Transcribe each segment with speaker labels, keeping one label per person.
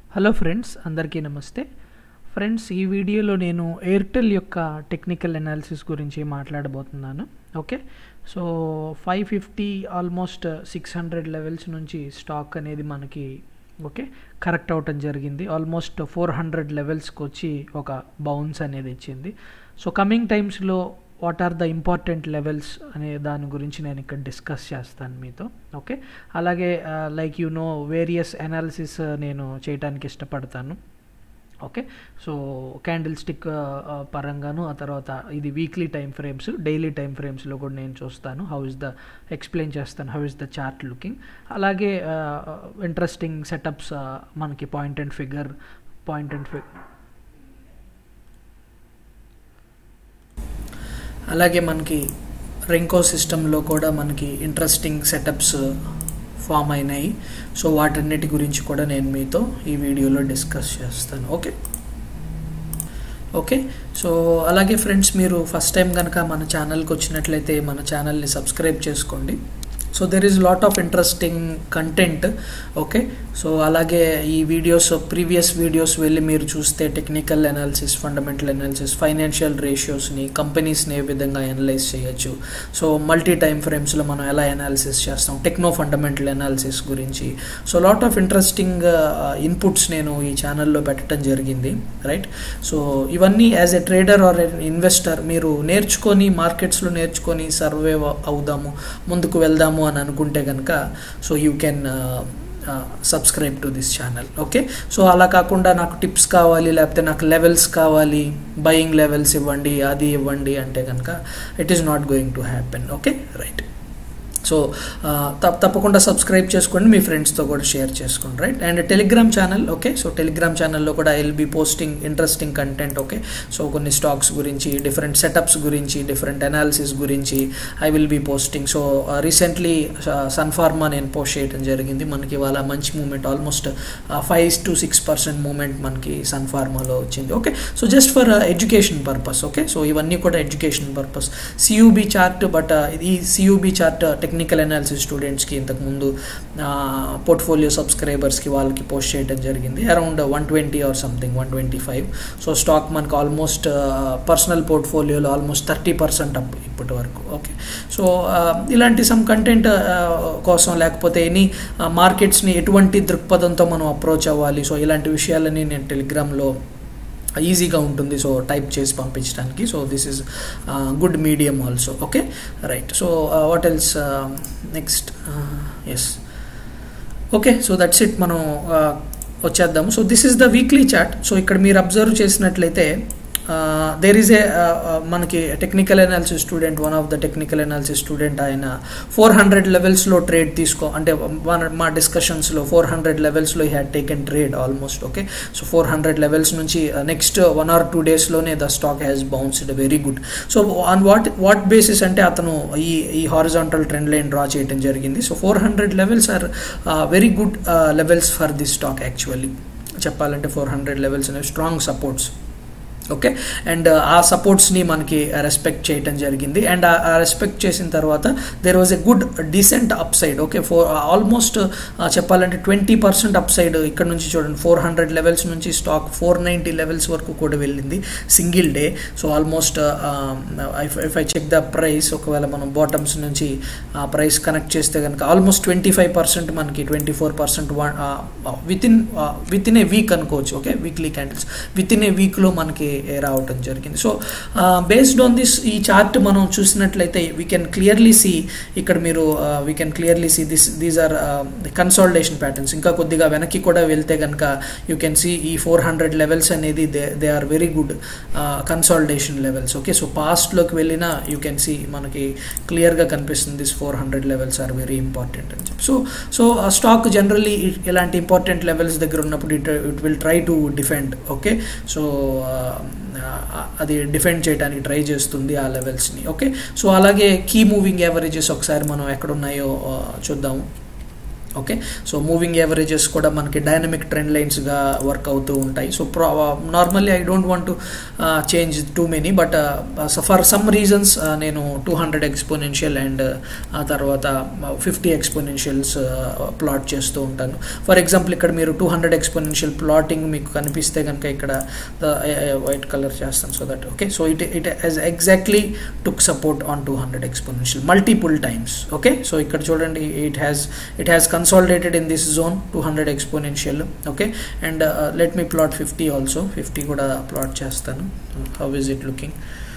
Speaker 1: hello friends అందరికీ నమస్తే friends ఈ వీడియోలో నేను ఎయిర్టెల్ యొక్క టెక్నికల్ అనాలిసిస్ గురించి మాట్లాడబోతున్నాను okay so five fifty almost six hundred levels నుంచి స్టాక్ అనేది మనకి ఓకే కరెక్ట్ అవటం జరిగింది ఆల్మోస్ట్ ఫోర్ హండ్రెడ్ లెవెల్స్కి వచ్చి ఒక బౌన్స్ అనేది ఇచ్చింది సో కమింగ్ టైమ్స్లో what are the important levels అనే దాని గురించి నేను ఇక్కడ డిస్కస్ చేస్తాను మీతో ఓకే అలాగే like you know various analysis నేను చేయడానికి ఇష్టపడతాను ఓకే సో క్యాండిల్ స్టిక్ పరంగాను ఆ తర్వాత ఇది weekly time frames daily time ఫ్రేమ్స్లో కూడా నేను చూస్తాను హౌ ఇస్ ద ఎక్స్ప్లెయిన్ చేస్తాను how is the chart looking అలాగే ఇంట్రెస్టింగ్ సెటప్స్ మనకి point and figure point and figure అలాగే మనకి రెంకో సిస్టంలో కూడా మనకి ఇంట్రెస్టింగ్ సెటప్స్ ఫామ్ అయినాయి సో వాటన్నిటి గురించి కూడా నేను మీతో ఈ వీడియోలో డిస్కస్ చేస్తాను ఓకే ఓకే సో అలాగే ఫ్రెండ్స్ మీరు ఫస్ట్ టైం కనుక మన ఛానల్కి వచ్చినట్లయితే మన ఛానల్ని సబ్స్క్రైబ్ చేసుకోండి so there is lot of interesting content okay so అలాగే ఈ వీడియోస్ ప్రీవియస్ వీడియోస్ వెళ్ళి మీరు చూస్తే technical analysis fundamental analysis financial రేషియోస్ని కంపెనీస్ని ఏ విధంగా అనలైజ్ చేయొచ్చు సో మల్టీ టైమ్ ఫ్రేమ్స్లో మనం ఎలా అనాలిసిస్ చేస్తాం టెక్నో ఫండమెంటల్ అనాలిసిస్ గురించి so lot of interesting inputs నేను ఈ ఛానల్లో పెట్టడం జరిగింది రైట్ సో ఇవన్నీ as a trader or investor మీరు నేర్చుకొని మార్కెట్స్లో నేర్చుకొని సర్వే అవుదాము ముందుకు వెళ్దాము అని అనుకుంటే కనుక so you can subscribe to this channel okay so అలా కాకుండా నాకు టిప్స్ కావాలి లేకపోతే నాకు లెవెల్స్ కావాలి బయింగ్ లెవెల్స్ ఇవ్వండి అది ఇవ్వండి అంటే కనుక it is not going to happen okay right so తప్పకుండా సబ్స్క్రైబ్ చేసుకోండి మీ ఫ్రెండ్స్తో కూడా షేర్ చేసుకోండి right and Telegram channel okay so Telegram ఛానల్లో కూడా I will be posting interesting content okay so కొన్ని స్టాక్స్ గురించి డిఫరెంట్ సెటప్స్ గురించి డిఫరెంట్ అనాలిసిస్ గురించి I will be posting so recently Sun Pharma నేను పోస్ట్ చేయడం జరిగింది మనకి ఇవాళ మంచి moment almost five to six percent moment మనకి సన్ఫార్మాలో వచ్చింది okay so just for education purpose okay so ఇవన్నీ కూడా education purpose CUB chart but ఈ సియూబీ చార్ట్ టెక్నికల్ అనాలిసిస్ స్టూడెంట్స్కి ఇంతకుముందు పోర్ట్ఫోలియో సబ్స్క్రైబర్స్కి వాళ్ళకి పోస్ట్ చేయడం జరిగింది around one twenty or something one twenty five so stock మనకు ఆల్మోస్ట్ పర్సనల్ పోర్ట్ఫోలియోలో ఆల్మోస్ట్ థర్టీ పర్సెంట్ అప్ ఇప్పటి వరకు ఓకే సో ఇలాంటి సమ్ కంటెంట్ కోసం లేకపోతే ఎనీ మార్కెట్స్ని ఎటువంటి దృక్పథంతో మనం అప్రోచ్ అవ్వాలి సో ఇలాంటి విషయాలని నేను టెలిగ్రామ్లో ఈజీగా ఉంటుంది సో టైప్ చేసి పంపించడానికి so this is good medium also okay right so what else next yes okay so that's it మనం వచ్చేద్దాము so this is the weekly chart so ఇక్కడ మీరు అబ్జర్వ్ చేసినట్లయితే దేర్ ఈజ్ ఏ మనకి technical analysis student one of the technical analysis student ఆయన four hundred లెవెల్స్లో trade తీసుకో అంటే మన మా డిస్కషన్స్లో ఫోర్ హండ్రెడ్ లెవెల్స్లో he had taken trade almost okay so four hundred levels నుంచి నెక్స్ట్ వన్ ఆర్ టూ డేస్లోనే the stock has bounced very good so on what what basis అంటే అతను ఈ ఈ హారిజాంటల్ ట్రెండ్ లైన్ డ్రా చేయడం జరిగింది so four hundred levels are very good levels for this stock actually చెప్పాలంటే four hundred levels అనేవి strong supports okay and ఆ సపోర్ట్స్ని మనకి రెస్పెక్ట్ చేయటం జరిగింది అండ్ ఆ రెస్పెక్ట్ చేసిన తర్వాత there was a good decent upside okay four almost చెప్పాలంటే ట్వంటీ పర్సెంట్ అప్ సైడ్ ఇక్కడ నుంచి చూడండి ఫోర్ హండ్రెడ్ లెవెల్స్ నుంచి స్టాక్ ఫోర్ నైంటీ లెవెల్స్ వరకు కూడా వెళ్ళింది single day so almost if I check the price ఒకవేళ మనం బాటమ్స్ నుంచి ఆ ప్రైస్ కనెక్ట్ చేస్తే కనుక ఆల్మోస్ట్ ట్వంటీ ఫైవ్ పర్సెంట్ మనకి twenty four percent within within a week అనుకోవచ్చు okay weekly candles with within a వీక్లో మనకి రావటం జరిగింది సో బేస్డ్ ఆన్ దిస్ ఈ చార్ట్ మనం చూసినట్లయితే వీ కెన్ క్లియర్లీ సీ ఇక్కడ మీరు we can clearly see this these are consolidation patterns ఇంకా కొద్దిగా వెనక్కి కూడా వెళ్తే కనుక యూ కెన్ సీ ఈ ఫోర్ హండ్రెడ్ లెవెల్స్ అనేది they they are very good consolidation levels okay so పాస్ట్లోకి వెళ్ళినా యూ కెన్ సీ మనకి క్లియర్గా కనిపిస్తుంది this four hundred levels are very important అని చెప్పి సో సో స్టాక్ జనరల్లీ ఇలాంటి ఇంపార్టెంట్ లెవెల్స్ దగ్గర ఉన్నప్పుడు it it will try to defend okay so అది డిఫెండ్ చేయడానికి ట్రై చేస్తుంది ఆ లెవెల్స్ని ఓకే సో అలాగే కీ మూవింగ్ యావరేజెస్ ఒకసారి మనం ఎక్కడున్నాయో చూద్దాము ఓకే సో మూవింగ్ యావరేజెస్ కూడా మనకి డైనమిక్ ట్రెండ్ లైన్స్గా వర్క్ అవుతూ ఉంటాయి సో ప్రా normally I don't want to change too many but for some reasons నేను టూ హండ్రెడ్ ఎక్స్పోనెన్షియల్ అండ్ ఆ తర్వాత ఫిఫ్టీ ఎక్స్పోనెన్షియల్స్ ప్లాట్ చేస్తూ ఉంటాను ఫర్ ఎగ్జాంపుల్ ఇక్కడ మీరు టూ హండ్రెడ్ ఎక్స్పోనెన్షియల్ ప్లాటింగ్ మీకు కనిపిస్తే కనుక ఇక్కడ వైట్ కలర్ చేస్తాను so that okay so it it has exactly took support on two hundred exponential multiple times okay so ఇక్కడ చూడండి it has it has consolidated in this zone two hundred exponential okay and let me plot fifty also fifty కూడా plot చేస్తాను how is it looking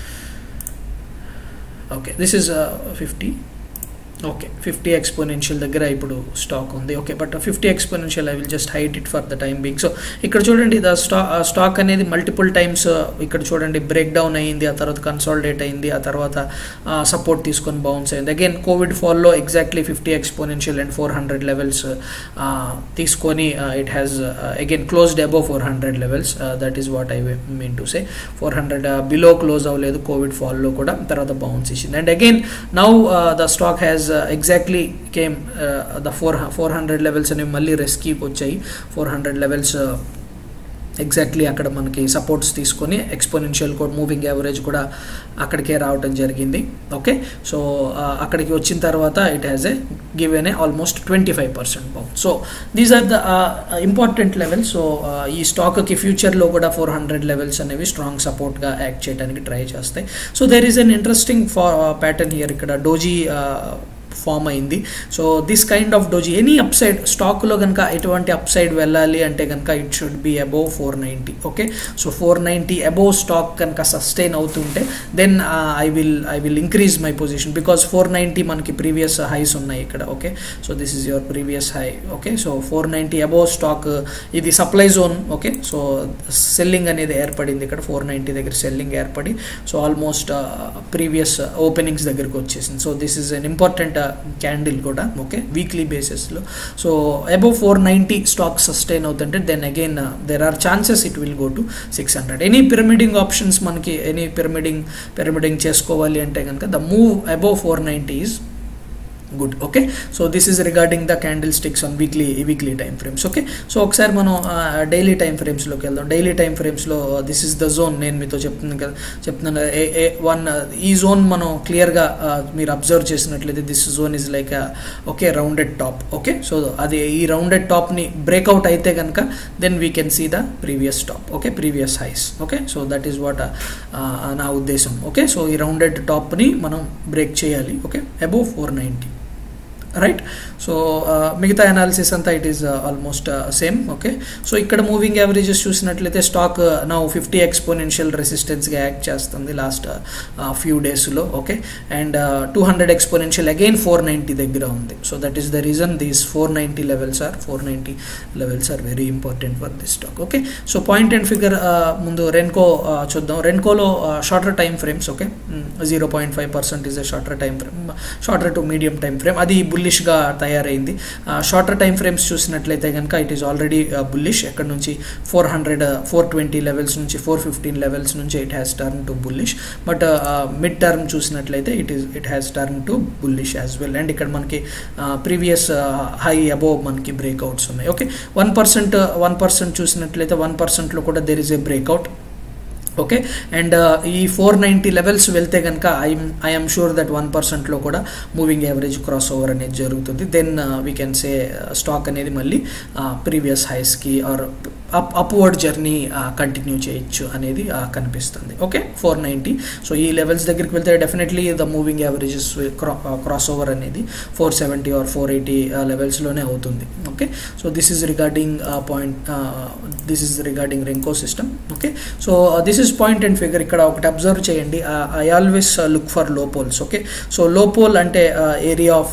Speaker 1: okay this is fifty okay fifty exponential దగ్గర ఇప్పుడు stock ఉంది okay but fifty exponential I will just hide it for the time being so ఇక్కడ చూడండి the స్టా stock అనేది multiple times ఇక్కడ చూడండి బ్రేక్ డౌన్ అయింది ఆ తర్వాత కన్సాలిడేట్ అయింది ఆ తర్వాత సపోర్ట్ తీసుకొని బౌన్స్ అయింది అగైన్ కోవిడ్ ఫాల్లో exactly fifty exponential and four hundred levels తీసుకొని it has again closed above four hundred levels that is what I mean to say four hundred below close అవ్వలేదు Covid ఫాల్లో కూడా తర్వాత bounce ఇచ్చింది and again now the stock has exactly came the four four hundred levels అనేవి మళ్ళీ రెస్కీకి వచ్చాయి four hundred levels exactly అక్కడ మనకి సపోర్ట్స్ తీసుకొని ఎక్స్పోనెన్షియల్ కూడా మూవింగ్ యావరేజ్ కూడా అక్కడికే రావడం జరిగింది ఓకే సో అక్కడికి వచ్చిన తర్వాత it has a given a almost twenty five percent bounce so these are the important levels so ఈ స్టాక్కి ఫ్యూచర్లో కూడా ఫోర్ హండ్రెడ్ లెవెల్స్ అనేవి స్ట్రాంగ్ సపోర్ట్గా యాక్ట్ చేయడానికి ట్రై చేస్తాయి so there is an interesting ఫా ప్యాటర్న్ హియర్ ఇక్కడ డోజీ ఫామ్ అయింది so this kind of doji any upside స్టాక్లో కనుక ఎటువంటి అప్సైడ్ వెళ్ళాలి అంటే కనుక it should be above four ninety okay so four ninety above stock కనుక సస్టైన్ అవుతుంటే then I will I will increase my position because four ninety మనకి previous highs ఉన్నాయి ఇక్కడ okay so this is your previous high okay so four ninety above stock ఇది supply zone okay so selling అనేది ఏర్పడింది ఇక్కడ four ninety దగ్గర selling ఏర్పడి so almost previous openings దగ్గరకు వచ్చేసింది so this is an important candle కూడా okay weekly బేసిస్లో so above four ninety stock sustain అవుతుంటే then again there are chances it will go to six hundred any pyramiding options మనకి any pyramiding pyramiding చేసుకోవాలి అంటే కనుక the move above four ninety is good okay so this is regarding the candlesticks on weekly weekly time frames okay so ఒకసారి మనం daily time ఫ్రేమ్స్లోకి వెళ్దాం daily time ఫ్రేమ్స్లో this is the zone నేను మీతో చెప్తున్నాను కదా చెప్తున్నాను ఏ వన్ ఈ జోన్ మనం క్లియర్గా మీరు అబ్జర్వ్ చేసినట్లయితే this zone is like okay rounded top okay so అది ఈ రౌండెడ్ టాప్ని బ్రేక్అవుట్ అయితే కనుక then we can see the previous top okay previous highs okay so that is what నా ఉద్దేశం ఓకే సో ఈ రౌండెడ్ టాప్ని మనం బ్రేక్ చేయాలి okay above four ninety right so మిగతా అనాలిసిస్ అంతా it is almost same okay so ఇక్కడ moving averages చూసినట్లయితే స్టాక్ నా ఫిఫ్టీ ఎక్స్పోనెన్షియల్ రెసిస్టెన్స్గా యాక్ట్ చేస్తుంది లాస్ట్ ఫ్యూ డేస్లో okay and two hundred exponential again four ninety దగ్గర ఉంది so that is the reason these four ninety levels are four ninety levels are very important for this stock okay so point and figure ముందు renko చూద్దాం రెన్కోలో shorter time frames okay zero point five percent is a shorter time frame shorter to medium time frame అది బుల్లిష్గా తయారైంది shorter time frames చూసినట్లయితే కనుక it is already bullish ఎక్కడ నుంచి four hundred four twenty levels నుంచి ఫోర్ ఫిఫ్టీన్ లెవెల్స్ నుంచి it has turn to bullish but mid term చూసినట్లయితే it is it has turn to bullish as well and ఇక్కడ మనకి previous high above మనకి breakouts ఉన్నాయి okay one percent one percent చూసినట్లయితే one పర్సెంట్లో కూడా there is a breakout okay and ఈ four ninety levels వెళ్తే కనుక I'm I'm sure that one పర్సెంట్లో కూడా మూవింగ్ యావరేజ్ క్రాస్ ఓవర్ అనేది జరుగుతుంది then we can say stock అనేది మళ్ళీ ప్రీవియస్ హైస్కి or up upward journey continue చేయొచ్చు అనేది కనిపిస్తుంది ఓకే ఫోర్ నైంటీ సో ఈ లెవెల్స్ దగ్గరికి వెళ్తే definitely the moving averages cross over అనేది four seventy or four eighty లెవెల్స్లోనే అవుతుంది okay so this is regarding point this is regarding renko system okay so this is point and figure ఇక్కడ ఒకటి observe చేయండి I always look for లో poles okay so low pole అంటే area of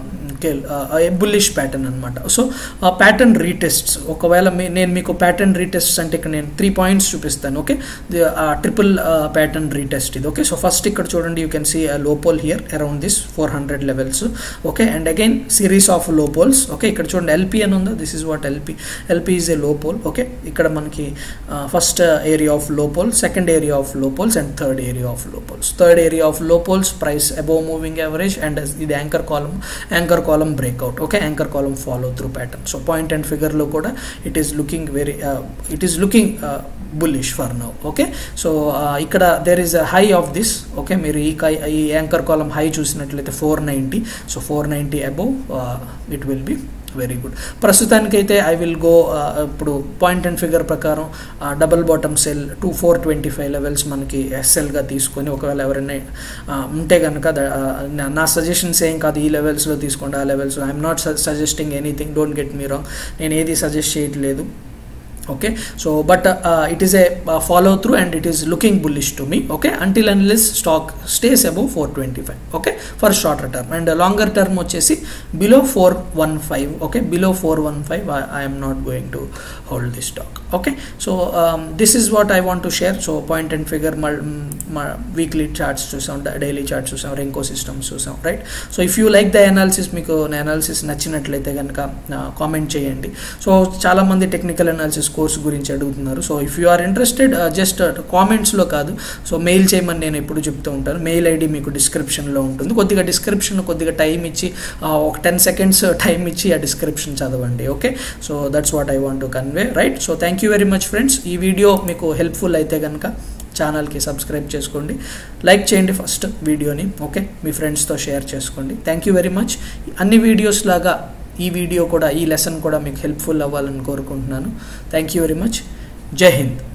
Speaker 1: bullish pattern అనమాట so ఆ pattern retests ఒకవేళ మీ నేను మీకు ప్యాటర్న్ రీటెస్ట్స్ అంటే ఇక్కడ నేను త్రీ పాయింట్స్ చూపిస్తాను ఓకే ట్రిపుల్ ప్యాటర్న్ రీటెస్ట్ ఇది ఓకే సో ఫస్ట్ ఇక్కడ చూడండి you can see low pole here around this four hundred levels okay and again series of low poles okay ఇక్కడ చూడండి ఎల్పి అని ఉందా this is what LP LP is a లో pole okay ఇక్కడ మనకి first area of low pole second area of low poles and third area of low poles third area of low poles price above moving average and ఇది anchor column anchor column breakout okay anchor column follow through pattern so point and ఫిగర్లో కూడా it is looking very it is looking bullish for now okay so ఇక్కడ there is a high of this okay మీరు ఈ కై ఈ anchor column high చూసినట్లయితే four ninety so four ninety above it will be very good ప్రస్తుతానికైతే I will go ఇప్పుడు point and figure ప్రకారం double bottom sell two four twenty five levels మనకి ఎస్ఎల్గా తీసుకొని ఒకవేళ ఎవరైనా ఉంటే కనుక నా సజెషన్స్ ఏం కాదు ఈ లెవెల్స్లో తీసుకోండి ఆ levels I'm not suggesting anything don't get me wrong నేను ఏది సజెస్ట్ చేయట్లేదు okay so but uh, uh, it is a uh, follow through and it is looking bullish to me okay until unless stock stays above 425 okay for shorter term and uh, longer term వచ్చేసి below 415 okay below 415 I, I am not going to hold this stock okay so um, this is what I want to share so point and figure weekly charts చూసాం daily charts చూసాం renko systems చూసాం right so if you like the analysis మీకు analysis నచ్చినట్లయితే కనుక comment చేయండి so చాలామంది technical analysis course గురించి అడుగుతున్నారు so if you are interested just కామెంట్స్లో కాదు సో మెయిల్ చేయమని నేను ఎప్పుడు చెప్తూ ఉంటాను మెయిల్ ఐడి మీకు డిస్క్రిప్షన్లో ఉంటుంది కొద్దిగా డిస్క్రిప్షన్ కొద్దిగా టైం ఇచ్చి ఒక టెన్ సెకండ్స్ టైం ఇచ్చి ఆ డిస్క్రిప్షన్ చదవండి okay so that's what I want to convey right so thank you very much friends ఈ వీడియో మీకు హెల్ప్ఫుల్ అయితే కనుక ఛానల్కి సబ్స్క్రైబ్ చేసుకోండి లైక్ చేయండి ఫస్ట్ వీడియోని ఓకే మీ ఫ్రెండ్స్తో షేర్ చేసుకోండి థ్యాంక్ యూ వెరీ మచ్ అన్ని వీడియోస్ లాగా ఈ వీడియో కూడా ఈ లెసన్ కూడా మీకు హెల్ప్ఫుల్ అవ్వాలని కోరుకుంటున్నాను థ్యాంక్ యూ వెరీ మచ్ జై హింద్